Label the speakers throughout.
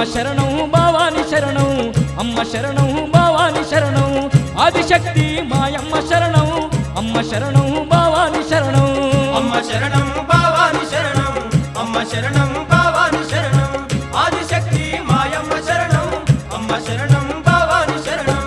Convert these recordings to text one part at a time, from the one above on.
Speaker 1: శరణం భావాని శరణం అమ్మ శరణం భావాని శరణం ఆదిశక్తి మాయమ్మ శరణం అమ్మ శరణం భావాని శరణం
Speaker 2: అమ్మ శరణం భావాని శరణం అమ్మ శరణం భావాని శరణం ఆదిశక్తి మాయమ్మ శరణం అమ్మ శరణం భావాని శరణం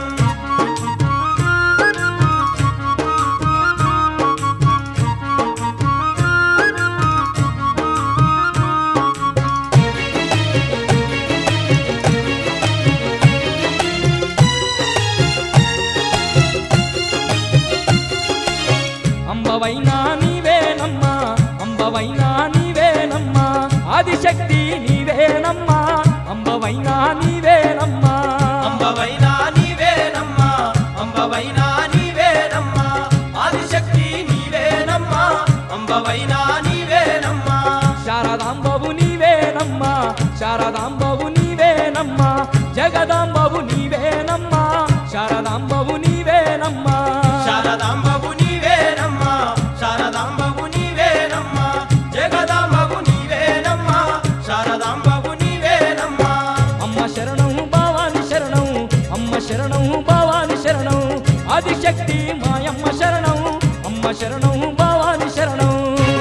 Speaker 1: అంబవైనా నీవేనమ్మా అంబవైనా నీవేనమ్మా ఆదిశక్తి నీవేనమ్మా అంబవైనా నీవేనమ్మా
Speaker 2: అంబవైనా నీవేనమ్మా అంబవైనా నీవేనమ్మా ఆదిశక్తి నీవేనమ్మా అంబవైనా నీవేనమ్మా
Speaker 1: శారదాంబవు నీవేనమ్మా శారదాంబవు నీవేనమ్మా జగదాంబవు నీవేనమ్మా శారదాంబవు నీవేనమ్మా
Speaker 2: శారదాంబవు నీవేనమ్మా శారదాంబవు నీవేనమ్మా జగదాంబవు నీవేనమ్మా శారదాంబవు నీవేనమ్మా
Speaker 1: అమ్మ శరణం భావాని శరణం అమ్మ శరణం భావాని శరణం ఆదిశక్తి మాయమ్మ శరణం అమ్మ శరణం భావాని శరణం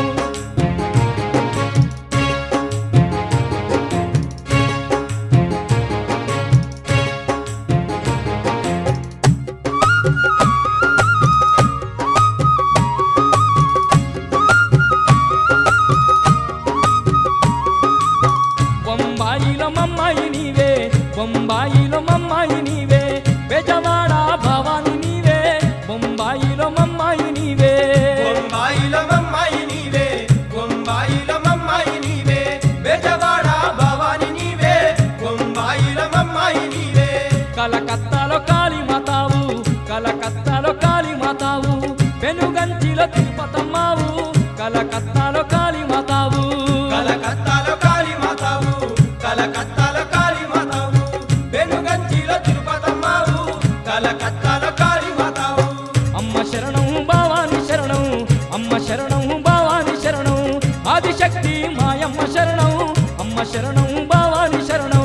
Speaker 1: బొంబాయిలో మమ్మాయి నీవే బొంబాయిలో మమ్మాయి నీవే బెజవాడ భవాని నీవే బొంబాయిలో మమ్మాయి నీవే
Speaker 2: బొంబాయిలో మమ్మాయి నీవే బొంబాయిలో మమ్మాయి నీవే బెజవాడ భవాని నీవే బొంబాయిలో మమ్మాయి నీవే
Speaker 1: కలకత్తాలో కాళీ మాతావు కలకత్తాలో కాళీ మాతావు పెనుగంచిలో తిరుపతమ్మావు కలకత్తాలో కాళీ మాతావు
Speaker 2: కలకత్తాలో కాళీ మాతావు కలకత్తాలో కాళీ మాతావు వెనుగంచిలో తిరుపతమ్మావు కలకత్తాలో కాళీ మాతావు
Speaker 1: అమ్మ శరణం భావాని శరణం అమ్మ శరణం భావాని శరణం ఆదిశక్తి మాయమ్మ శరణం అమ్మ శరణం భావాని శరణం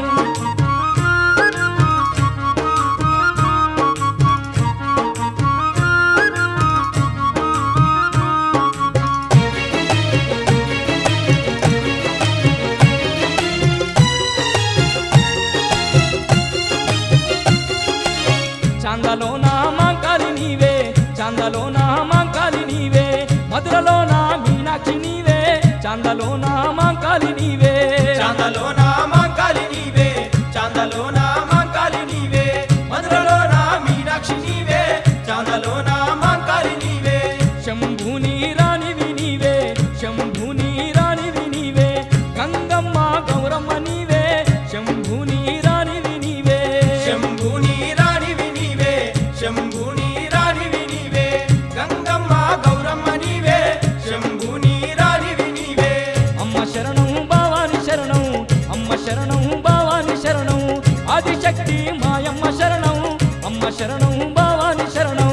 Speaker 1: చాందలో నా మాంకాలి నీవే చాందలో నా మాంకాలి నీవే మధురలో నా మీనాక్షి నీవే చాందలో నా మాంకాలి నీవే
Speaker 2: చాందలో నా మాంకాలి నీవే చాందలో నా మాంకాలి నీవే మధురలో నా మీనాక్షి నీవే చాందలో నా మాంకాలి నీవే
Speaker 1: శంభుని రాణివి నీవే శంభుని రాణివి నీవే గంగమ్మ గౌరమ్మ నీవే శంభుని రాణివి నీవే
Speaker 2: శంభుని రాణివి నీవే శంభుని రాణివి నీవే గంగమ్మ గౌరమ్మ నీవే శంభుని రాణివి నీవే
Speaker 1: అమ్మ శరణం భావాని శరణం అమ్మ శరణం భావాని శరణం ఆదిశక్తి మాయమ్మ శరణం అమ్మ శరణం భావాని శరణం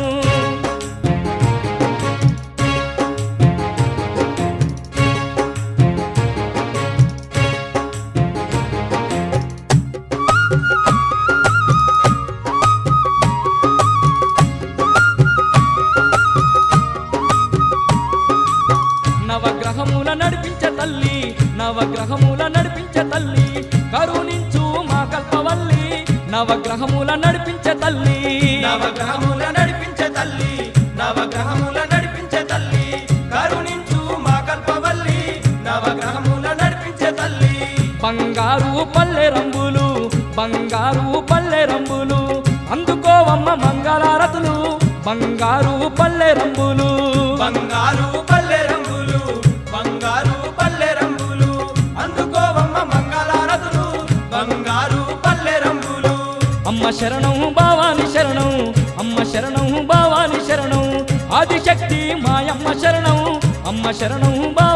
Speaker 1: నవగ్రహముల నడిపించే తల్లి నవగ్రహముల నడిపించే తల్లి కరుణించు మా కల్పవల్లి నవగ్రహముల నడిపించే తల్లి
Speaker 2: నవగ్రహముల నడిపించే తల్లి నవగ్రహముల నడిపించే తల్లి కరుణించు మా కల్పవల్లి నవగ్రహముల నడిపించే తల్లి
Speaker 1: బంగారు పల్లె రంగులు బంగారు పల్లె రంగులు అందుకోవమ్మ మంగళారతులు బంగారు పల్లె రంగులు
Speaker 2: బంగారు పల్లె రంగులు బంగారు పల్లె రంగులు అందుకోవమ్మ మంగళారతులు బంగారు పల్లె రంగులు
Speaker 1: అమ్మ శరణం భావాని శరణం అమ్మ శరణం భావాని శరణం ఆదిశక్తి మాయమ్మ శరణం అమ్మ శరణం భావాని